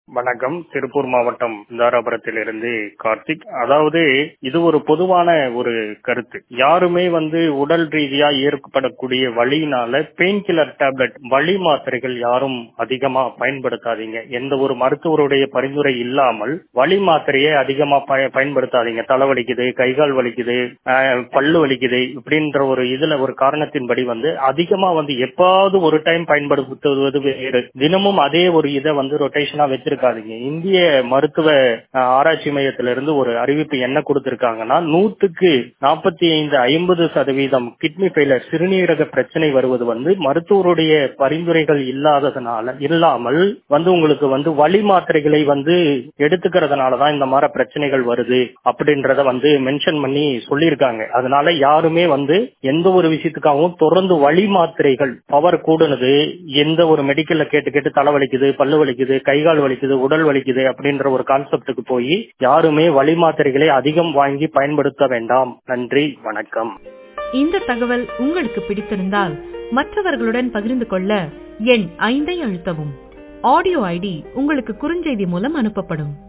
வணக்கம் திருப்பூர் மாவட்டம் தாராபுரத்திலிருந்து கார்த்திக் அதாவது இது ஒரு பொதுவான ஒரு கருத்து யாருமே வந்து உடல் ரீதியா ஏற்படக்கூடிய வலியினால பெயின் கில்லர் டேப்லெட் வலி மாத்திரைகள் யாரும் அதிகமா பயன்படுத்தாதீங்க எந்த ஒரு மருத்துவருடைய பரிந்துரை இல்லாமல் வலி மாத்திரையை அதிகமா பய- பயன்படுத்தாதீங்க தலை வலிக்குது கை கால் வலிக்குது ஆஹ், பல்லு வலிக்குது இப்படின்ற ஒரு இதுல ஒரு காரணத்தின்படி வந்து அதிகமா வந்து எப்பாவது ஒரு டைம் பயன்படுத்துவது வேறு தினமும் அதே ஒரு இதை வந்து ரொட்டேஷனா வச்சிருக்காதீங்க இந்திய மருத்துவ ஆஹ், ஆராய்ச்சி மையத்திலிருந்து ஒரு அறிவிப்பு என்ன கொடுத்திருக்காங்கன்னா நூத்துக்கு நாற்பத்தி ஐந்து ஐம்பது சதவீதம் கிட்னி ஃபெயிலர் சிறுநீரக பிரச்சனை வருவது வந்து மருத்துவருடைய பரிந்துரைகள் இல்லாததுனால இல்லாமல் வந்து உங்களுக்கு வந்து வலி மாத்திரைகளை வந்து எடுத்துக்கிறதுனால தான் இந்த மாதிரி பிரச்சனைகள் வருது அப்படின்றத வந்து மென்ஷன் பண்ணி சொல்லியிருக்காங்க அதனால யாருமே வந்து எந்த ஒரு விஷயத்துக்காகவும் தொடர்ந்து வலி மாத்திரைகள் பவர் கூடுனது எந்த ஒரு மெடிக்கல்ல கேட்டு கேட்டு தலை வலிக்குது பல்லு வலிக்குது கை கால் வலிக்குது உடல் வலிக்குது அப்படின்ற ஒரு கான்செப்டுக்கு போய் யாருமே வலி மாத்திரைகளை அதிகம் வாங்கி பயன்படுத்த வேண்டாம் நன்றி வணக்கம் இந்த தகவல் உங்களுக்கு பிடித்திருந்தால் மற்றவர்களுடன் பகிர்ந்து கொள்ள எண் ஐந்தை அழுத்தவும் ஆடியோ ஐடி உங்களுக்கு குறுஞ்செய்தி மூலம் அனுப்பப்படும்